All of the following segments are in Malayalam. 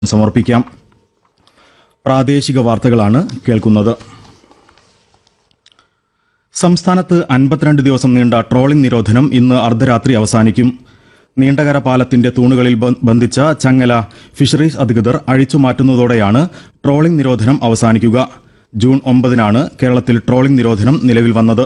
സമർപ്പിക്കാം പ്രാദേശിക വാർത്തകളാണ് കേൾക്കുന്നത് സംസ്ഥാനത്ത് അൻപത്തിരണ്ട് ദിവസം നീണ്ട ട്രോളിംഗ് നിരോധനം ഇന്ന് അർദ്ധരാത്രി അവസാനിക്കും നീണ്ടകര പാലത്തിന്റെ തൂണുകളിൽ ബ- ബന്ധിച്ച ചങ്ങല ഫിഷറീസ് അധികൃതർ അഴിച്ചുമാറ്റുന്നതോടെയാണ് ട്രോളിംഗ് നിരോധനം അവസാനിക്കുക ജൂൺ ഒമ്പതിനാണ് കേരളത്തിൽ ട്രോളിംഗ് നിരോധനം നിലവിൽ വന്നത്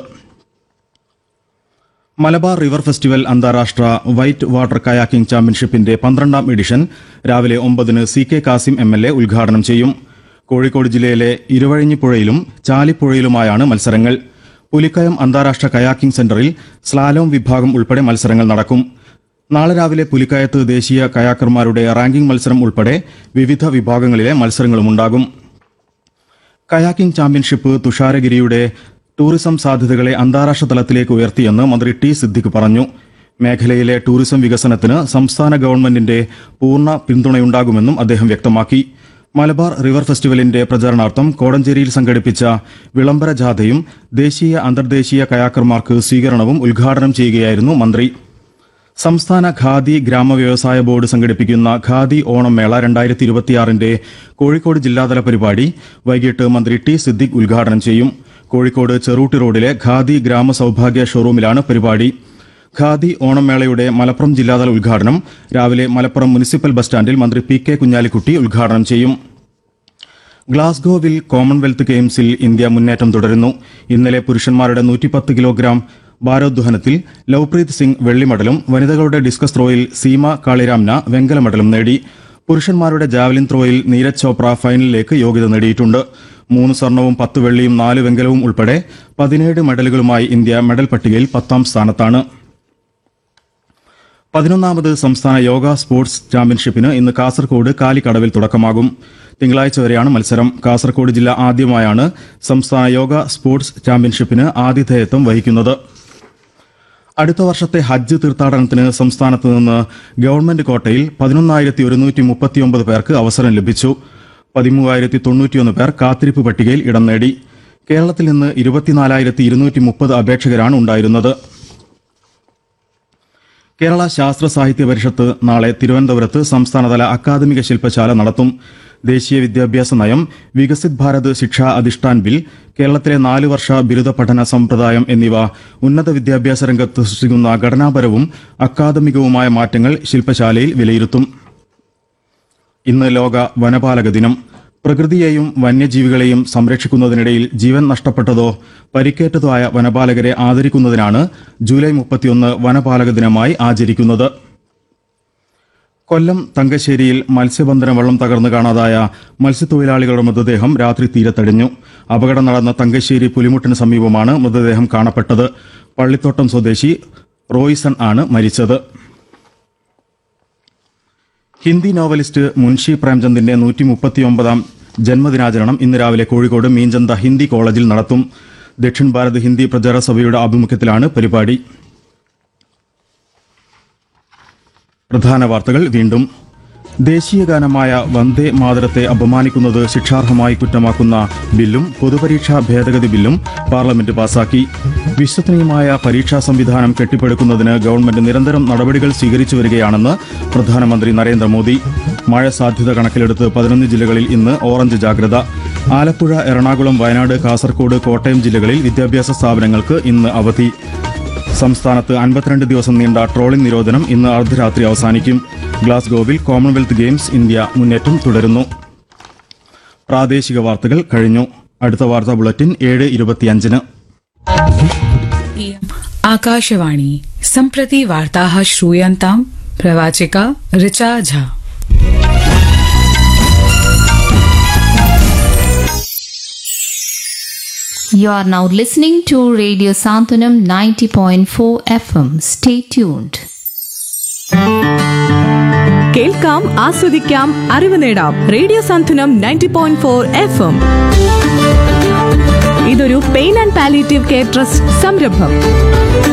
മലബാർ റിവർ ഫെസ്റ്റിവൽ അന്താരാഷ്ട്ര വൈറ്റ് വാട്ടർ കയാക്കിംഗ് ചാമ്പ്യൻഷിപ്പിന്റെ പന്ത്രണ്ടാം എഡിഷൻ രാവിലെ ഒമ്പതിന് C K Kasim M L A ഉദ്ഘാടനം ചെയ്യും കോഴിക്കോട് ജില്ലയിലെ ഇരുവഴിഞ്ഞിപ്പുഴയിലും ചാലിപ്പുഴയിലുമായാണ് മത്സരങ്ങൾ പുലിക്കയം അന്താരാഷ്ട്ര കയാക്കിംഗ് സെന്ററിൽ സ്ലാലോം വിഭാഗം ഉൾപ്പെടെ മത്സരങ്ങൾ നടക്കും നാളെ രാവിലെ പുലിക്കയത്ത് ദേശീയ കയാക്കർമാരുടെ റാങ്കിംഗ് മത്സരം ഉൾപ്പെടെ വിവിധ വിഭാഗങ്ങളിലെ മത്സരങ്ങളുമുണ്ടാകും കയാക്കിംഗ് ചാമ്പ്യൻഷിപ്പ് തുഷാരഗിരിയുടെ ടൂറിസം സാധ്യതകളെ അന്താരാഷ്ട്ര തലത്തിലേക്ക് ഉയർത്തിയെന്ന് മന്ത്രി ടി സിദ്ദിഖ് പറഞ്ഞു മേഖലയിലെ ടൂറിസം വികസനത്തിന് സംസ്ഥാന ഗവൺമെന്റിന്റെ പൂർണ്ണ പിന്തുണയുണ്ടാകുമെന്നും അദ്ദേഹം വ്യക്തമാക്കി മലബാർ റിവർ ഫെസ്റ്റിവലിന്റെ പ്രചരണാർത്ഥം കോടഞ്ചേരിയിൽ സംഘടിപ്പിച്ച വിളംബര ജാഥയും ദേശീയ അന്തർദേശീയ കയാക്കർമാർക്ക് സ്വീകരണവും ഉദ്ഘാടനം ചെയ്യുകയായിരുന്നു മന്ത്രി സംസ്ഥാന ഖാദി ഗ്രാമവ്യവസായ ബോർഡ് സംഘടിപ്പിക്കുന്ന ഖാദി ഓണം മേള രണ്ടായിരത്തി ഇരുപത്തിയാറിന്റെ കോഴിക്കോട് ജില്ലാതല പരിപാടി വൈകിട്ട് മന്ത്രി ടി സിദ്ദിഖ് ഉദ്ഘാടനം ചെയ്യും കോഴിക്കോട് ചെറൂട്ടി റോഡിലെ ഖാദി ഗ്രാമ സൌഭാഗ്യ ഷോറൂമിലാണ് പരിപാടി ഖാദി ഓണം മേളയുടെ മലപ്പുറം ജില്ലാതല ഉദ്ഘാടനം രാവിലെ മലപ്പുറം മുനിസിപ്പൽ ബസ് സ്റ്റാൻഡിൽ മന്ത്രി പി കെ കുഞ്ഞാലിക്കുട്ടി ഉദ്ഘാടനം ചെയ്യും ഗ്ലാസ്ഗോവിൽ കോമൺവെൽത്ത് ഗെയിംസിൽ ഇന്ത്യ മുന്നേറ്റം തുടരുന്നു ഇന്നലെ പുരുഷന്മാരുടെ നൂറ്റിപ്പത്ത് കിലോഗ്രാം ഭാരോദ്വഹനത്തിൽ ലവ്പ്രീത് സിംഗ് വെള്ളി മെഡലും വനിതകളുടെ ഡിസ്കസ് ത്രോയിൽ സീമ കാളിരാംന വെങ്കല മെഡലും നേടി പുരുഷന്മാരുടെ ജാവലിൻ ത്രോയിൽ നീരജ് ചോപ്ര ഫൈനലിലേക്ക് യോഗ്യത നേടിയിട്ടുണ്ട് മൂന്ന് സ്വർണവും പത്ത് വെള്ളിയും നാല് വെങ്കലവും ഉൾപ്പെടെ പതിനേഴ് മെഡലുകളുമായി ഇന്ത്യ മെഡൽ പട്ടികയിൽ പത്താം സ്ഥാനത്താണ് പതിനൊന്നാമത് സംസ്ഥാന യോഗ സ്പോർട്സ് ചാമ്പ്യൻഷിപ്പിന് ഇന്ന് കാസർകോട് കാലിക്കടവിൽ തുടക്കമാകും തിങ്കളാഴ്ച വരെയാണ് മത്സരം കാസർകോട് ജില്ല ആദ്യമായാണ് സംസ്ഥാന യോഗ സ്പോർട്സ് ചാമ്പ്യൻഷിപ്പിന് ആതിഥേയത്വം വഹിക്കുന്നത് അടുത്ത വർഷത്തെ ഹജ്ജ് തീർത്ഥാടനത്തിന് സംസ്ഥാനത്ത് നിന്ന് ഗവൺമെന്റ് കോട്ടയിൽ പതിനൊന്നായിരത്തി ഒരുന്നൂറ്റി മുപ്പത്തിയൊമ്പത് പേർക്ക് അവസരം ലഭിച്ചു പതിമൂവായിരത്തി തൊണ്ണൂറ്റിയൊന്ന് പേർ കാത്തിരിപ്പ് പട്ടികയിൽ ഇടം നേടി കേരളത്തിൽ നിന്ന് ഇരുപത്തിനാലായിരത്തി ഇരുന്നൂറ്റി മുപ്പത് അപേക്ഷകരാണ് ഉണ്ടായിരുന്നത് കേരള ശാസ്ത്ര സാഹിത്യ പരിഷത്ത് നാളെ തിരുവനന്തപുരത്ത് സംസ്ഥാനതല അക്കാദമിക ശില്പശാല നടത്തും ദേശീയ വിദ്യാഭ്യാസ നയം വികസിത് ഭാരത് ശിക്ഷാ അധിഷ്ഠാൻ ബിൽ കേരളത്തിലെ നാല് വർഷ ബിരുദ പഠന സമ്പ്രദായം എന്നിവ ഉന്നത വിദ്യാഭ്യാസ രംഗത്ത് സൃഷ്ടിക്കുന്ന ഘടനാപരവും അക്കാദമികവുമായ മാറ്റങ്ങൾ ശില്പശാലയിൽ വിലയിരുത്തും ഇന്ന് ലോക വനപാലക ദിനം പ്രകൃതിയെയും വന്യജീവികളെയും സംരക്ഷിക്കുന്നതിനിടയിൽ ജീവൻ നഷ്ടപ്പെട്ടതോ പരിക്കേറ്റതോ ആയ വനപാലകരെ ആദരിക്കുന്നതിനാണ് ജൂലൈ മുപ്പത്തിയൊന്ന് വനപാലക ദിനമായി ആചരിക്കുന്നത് കൊല്ലം തങ്കശ്ശേരിയിൽ മത്സ്യബന്ധന വള്ളം തകർന്ന് കാണാതായ മത്സ്യത്തൊഴിലാളികളുടെ മൃതദേഹം രാത്രി തീരത്തടിഞ്ഞു അപകടം നടന്ന തങ്കശ്ശേരി പുലിമുട്ടിന് സമീപമാണ് മൃതദേഹം കാണപ്പെട്ടത് പള്ളിത്തോട്ടം സ്വദേശി റോയ്സൺ ആണ് മരിച്ചത് ഹിന്ദി നോവലിസ്റ്റ് മുൻഷി പ്രേംചന്ദിന്റെ നൂറ്റി മുപ്പത്തിയൊമ്പതാം ജന്മദിനാചരണം ഇന്ന് രാവിലെ കോഴിക്കോട് മീഞ്ചന്ത ഹിന്ദി കോളേജിൽ നടത്തും ദക്ഷിൺ ഭാരത് ഹിന്ദി പ്രചാര സഭയുടെ ആഭിമുഖ്യത്തിലാണ് പരിപാടി പ്രധാന വാർത്തകൾ വീണ്ടും ദേശീയ ഗാനമായ വന്ദേ മാതരത്തെ അപമാനിക്കുന്നത് ശിക്ഷാർഹമായി കുറ്റമാക്കുന്ന ബില്ലും പൊതുപരീക്ഷാ ഭേദഗതി ബില്ലും പാർലമെന്റ് പാസാക്കി വിശ്വസനീയമായ പരീക്ഷാ സംവിധാനം കെട്ടിപ്പടുക്കുന്നതിന് ഗവൺമെന്റ് നിരന്തരം നടപടികൾ സ്വീകരിച്ചു വരികയാണെന്ന് പ്രധാനമന്ത്രി നരേന്ദ്രമോദി മഴ സാധ്യത കണക്കിലെടുത്ത് പതിനൊന്ന് ജില്ലകളിൽ ഇന്ന് ഓറഞ്ച് ജാഗ്രത ആലപ്പുഴ എറണാകുളം വയനാട് കാസർഗോഡ് കോട്ടയം ജില്ലകളിൽ വിദ്യാഭ്യാസ സ്ഥാപനങ്ങൾക്ക് ഇന്ന് അവധി സംസ്ഥാനത്ത് അൻപത്തിരണ്ട് ദിവസം നീണ്ട ട്രോളിംഗ് നിരോധനം ഇന്ന് അർദ്ധരാത്രി അവസാനിക്കും ഗ്ലാസ്ഗോവിൽ കോമൺവെൽത്ത് ഗെയിംസ് ഇന്ത്യ മുന്നേറ്റം തുടരുന്നു പ്രാദേശിക വാർത്തകൾ കഴിഞ്ഞു അടുത്ത വാർത്താ ബുള്ളറ്റിൻ ഏഴ് ഇരുപത്തിയഞ്ചിന് आकाशवाणी सम्प्रति वार्ताः श्रूयन्ताम् प्रवाचिका Richa Jha You are now listening to Radio Santanam 90.4 FM. Stay tuned. കേൾക്കാം ആസ്വദിക്കാം അറിവ് നേടാം radio Santhwanam ninety point four F M ഇതൊരു pain and palliative care trust സംരംഭം